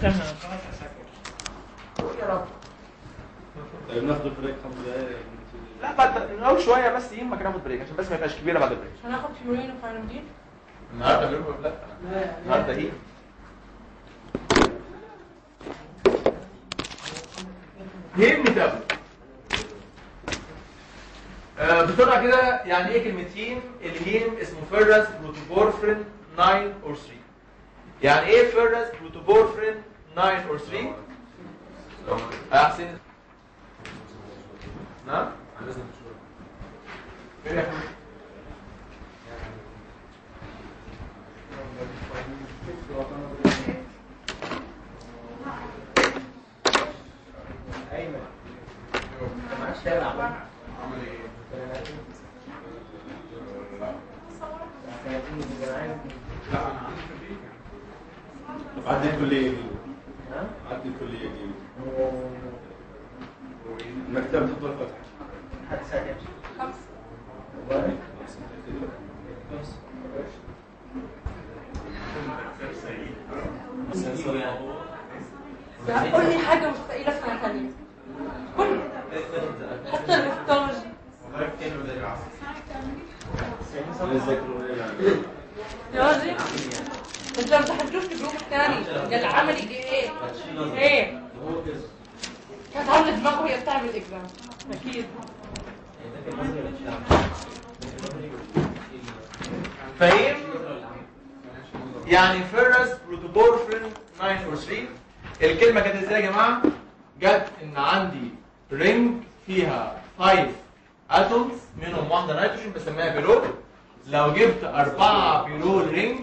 استنى خلاص اسكت يا رب بناخد بريك خمس دقايق لا بعد نقول شويه بس يهمك ناخد بريك عشان بس ما يبقاش كبيره بعد البريك هناخد فيورين وفايرمدين النهارده بيقولوا لا النهارده هي هيم ميتابول آه بسرعه كده يعني ايه كلمه هيم الهيم اسمه فيرس بروتوبورفرين 9 اور 3 يعني ايه فيرس بروتوبورفرين 9 اور 3 احسن نعم فين يا اخويا عدي الكلية دي عدي الكلية دي المكتب تفضل فتح خمسة قول لي حاجة مستقيلة في سنة تانية قول حتى الهيستولوجي يا راجل انت ما امتحنتوش في الجروب الثاني ده العملي ايه ايه كانت عامله دماغه وهي بتعمل اكزام اكيد فاهم يعني فيرس بروتوبورفرين 9 اور 3 الكلمه كانت ازاي يا جماعه جت ان عندي رينج فيها 5 اتومز منهم واحده نيتروجين بسميها بيرول لو جبت أربعة بيرول رينج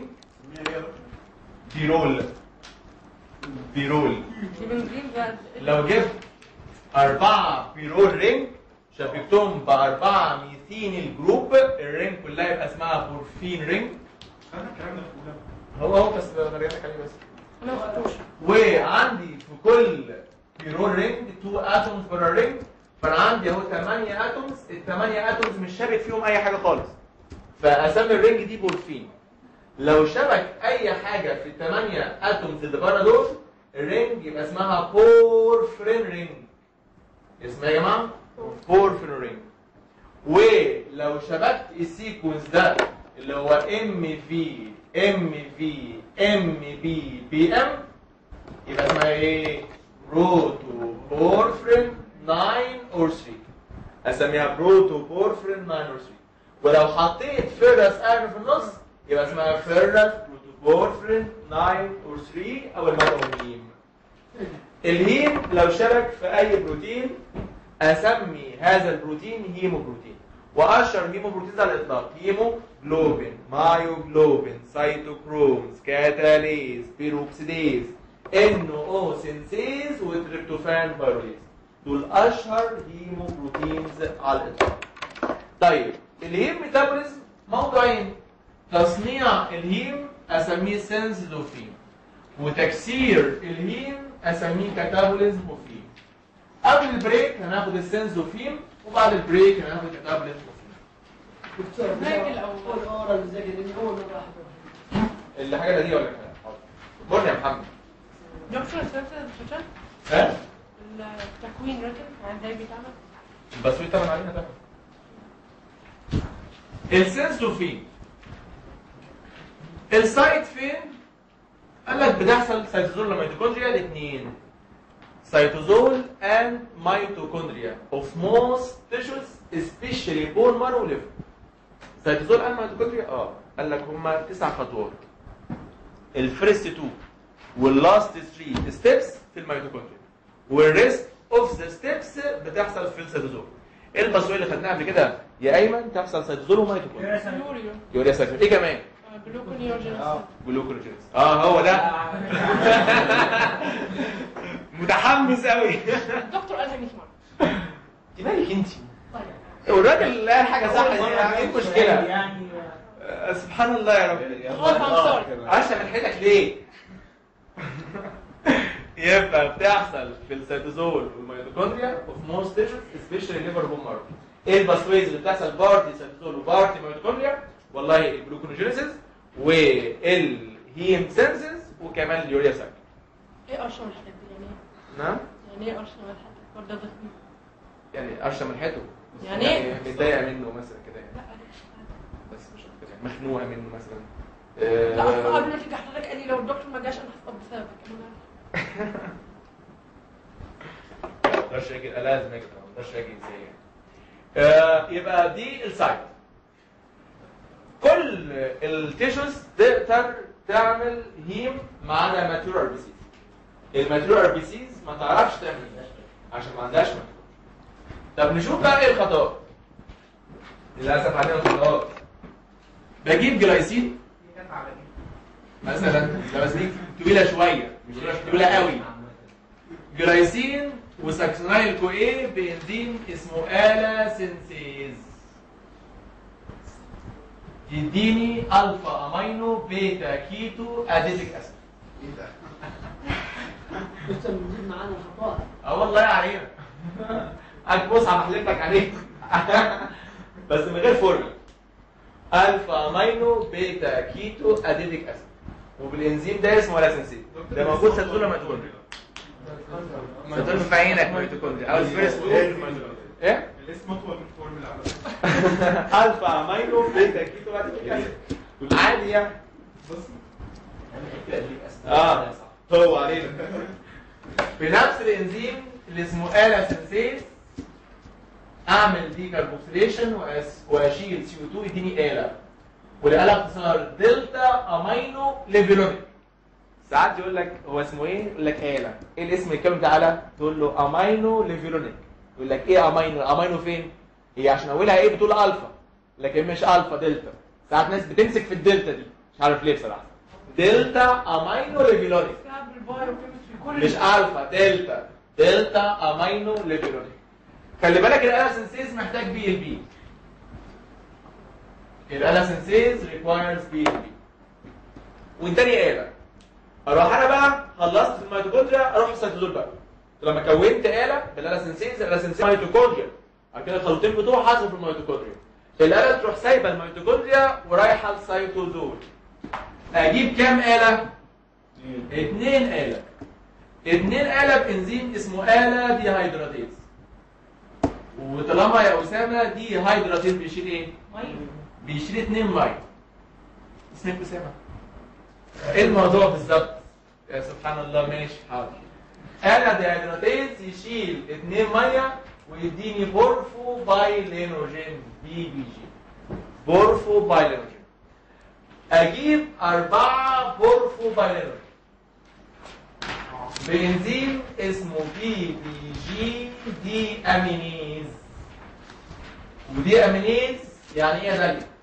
بيرول بيرول البنزين ده لو جبت أربعة بيرول رينج شبكتهم بأربعة ميثين الجروب الرينج كلها يبقى اسمها بورفين رينج هو هو بس برجعلك عليه بس انا ما خدتوش وعندي في كل بيرول رينج 2 اتومز بره رينج فانا عندي اهو 8 اتومز ال 8 اتومز مش شابك فيهم اي حاجه خالص فاسمي الرينج دي بورفين لو شبك اي حاجه في ال 8 اتومز اللي بره دول الرينج يبقى اسمها بورفرين رينج اسمها يا جماعه بورفرين رينج ولو شبكت السيكونس ده اللي هو ام في ام في ام بي بي ام يبقى اسمها ايه بروتو بورفرين 9 اور 3 اسميها بروتو بورفرين 9 اور 3 ولو حطيت فيرس ايرون في النص يبقى اسمها فيرس بروتو بورفرين 9 اور 3 او المرهم الهيم لو شبك في اي بروتين اسمي هذا البروتين هيموبروتين واشهر هيموبروتينز على الاطلاق هيموجلوبين مايوجلوبين سيتوكرومز كاتاليز بيروكسيديز ان او سينسيز وتريبتوفان بايروليز دول اشهر هيموبروتينز على الاطلاق طيب الهيم ميتابوليزم موضوعين تصنيع الهيم اسميه سنسلوفين وتكسير الهيم اسميه كاتابوليزم وفيم قبل البريك هناخد السنسوفيم وبعد البريك هناخد كاتابوليزم وفيم بريك الاول الحاجه دي ولا كده قول يا محمد دكتور سيرفس الشاشات ها التكوين ركب يعني ازاي بيتعمل بس طبعا علينا ده السنسوفين السايت فين قال لك بتحصل سيتوزول ميتوكوندريا الاثنين cytosol and mitochondria of most tissues especially bone marrow liver cytosol and mitochondria اه قال لك هما تسع خطوات الفيرست 2 واللاست 3 ستيبس في الميتوكوندريا والريست اوف ذا ستيبس بتحصل في السيتوزول ايه الباسوي اللي خدناها قبل كده يا ايمن تحصل سيتوزول وميتوكوندريا يوريو يوريا سيتوزول ايه كمان جلوكونيوجينيس جلوكوجينيس اه هو ده متحمس قوي الدكتور قالها 100 مره انت مالك انت طيب والراجل قال حاجه صح يعني ايه المشكله يعني آه، سبحان الله يا رب خلاص I'm sorry. عشان الحتك ليه يبقى بتحصل في السيتوزول والميتوكوندريا اوف موست تيشوز سبيشالي ليفر بون مارو ايه الباسويز اللي بتحصل بارتي سيتوزول وبارتي ميتوكوندريا والله الجلوكونوجينيسيس والهيم سينسز وكمان اليوريا سايكل ايه ارشم الحاجات دي يعني ايه؟ نعم يعني ايه ارشم الحاجات ولا ده تخمين؟ يعني قرشه ملحته يعني ايه؟ متضايقه منه مثلا كده يعني لا بس مش اكتر يعني مخنوقه منه مثلا لا اصل آه، قبل ما تيجي حضرتك قال لي لو الدكتور ما جاش انا هسقط بسببك انا ما اقدرش اجي أنا لازم اجي ما اقدرش اجي ازاي يعني. آه، يبقى دي السايت كل التيشوز تقدر تعمل هيم ما عدا ماتيور ار بي سيز الماتيور ار بي سيز ما تعرفش تعمل هيم عشان ما عندهاش ماتيور طب نشوف بقى ايه الخطوات للاسف عندنا خطوات بجيب جلايسين دي كانت على دي مثلا ده بس دي طويله شويه مش طويله قوي جلايسين وساكسونايل كو ايه بانزيم اسمه الا سينسيز يديني الفا امينو بيتا كيتو اديتيك اسيد ايه ده؟ لسه بنزيد معانا الخطوات اه والله علينا بص هحلف لك عليه بس من غير فورمولا الفا امينو بيتا كيتو اديتيك اسيد وبالانزيم ده اسمه لاسنسيز ده موجود ساتولا ميتوكوندريا ساتولا في عينك ميتوكوندريا او الفيرست ايه الاسم اطول من الفورمولا على الفا امينو بيتا كيتو اديتيك اسيد عادي يعني بص اه هو علينا بنفس الانزيم اللي اسمه الا سنسيز اعمل دي كاربوكسيليشن واشيل سي او 2 يديني الا والاله اختصار دلتا امينو ليفيلونيك ساعات يقول لك هو اسمه ايه؟ يقول لك الا ايه الاسم الكامل ده على؟ تقول له امينو ليفيلونيك يقول لك ايه امينو؟ امينو فين؟ هي عشان اولها ايه بتقول الفا لكن مش الفا دلتا ساعات ناس بتمسك في الدلتا دي مش عارف ليه بصراحه دلتا امينو ليفيلونيك فيها بالبايو كيمستري كل مش الفا دلتا دلتا امينو ليبرونيك خلي بالك الالا سنسيز محتاج بي ال بي الالا سنسيز ريكوايرز بي ال بي والتاني آلة اروح انا بقى خلصت في الميتوكوندريا اروح السيتوزول بقى لما كونت آلة بالالا سنسيز الالا سنسيز ميتوكوندريا بعد كده الخليطين بتوعه حصلوا في الميتوكوندريا الآلة تروح سايبه الميتوكوندريا ورايحه السيتوزول اجيب كام آلة؟ اتنين آلة اتنين آلة بإنزيم اسمه آلة دي هيدراتيز وطالما يا أسامة دي هيدراتيز بيشيل ايه؟ بيشيل اتنين مية اسمك أسامة ايه الموضوع بالظبط؟ يا سبحان الله ماشي حاضر آلة دي هيدراتيز يشيل اتنين مية ويديني بورفو بايلينوجين بي بي جي بورفو بايلينوجين اجيب أربعة بورفو بايلينوجين بنزيم اسمه بي بي جي دي امينيز ودي امينيز يعني ايه يا داليا؟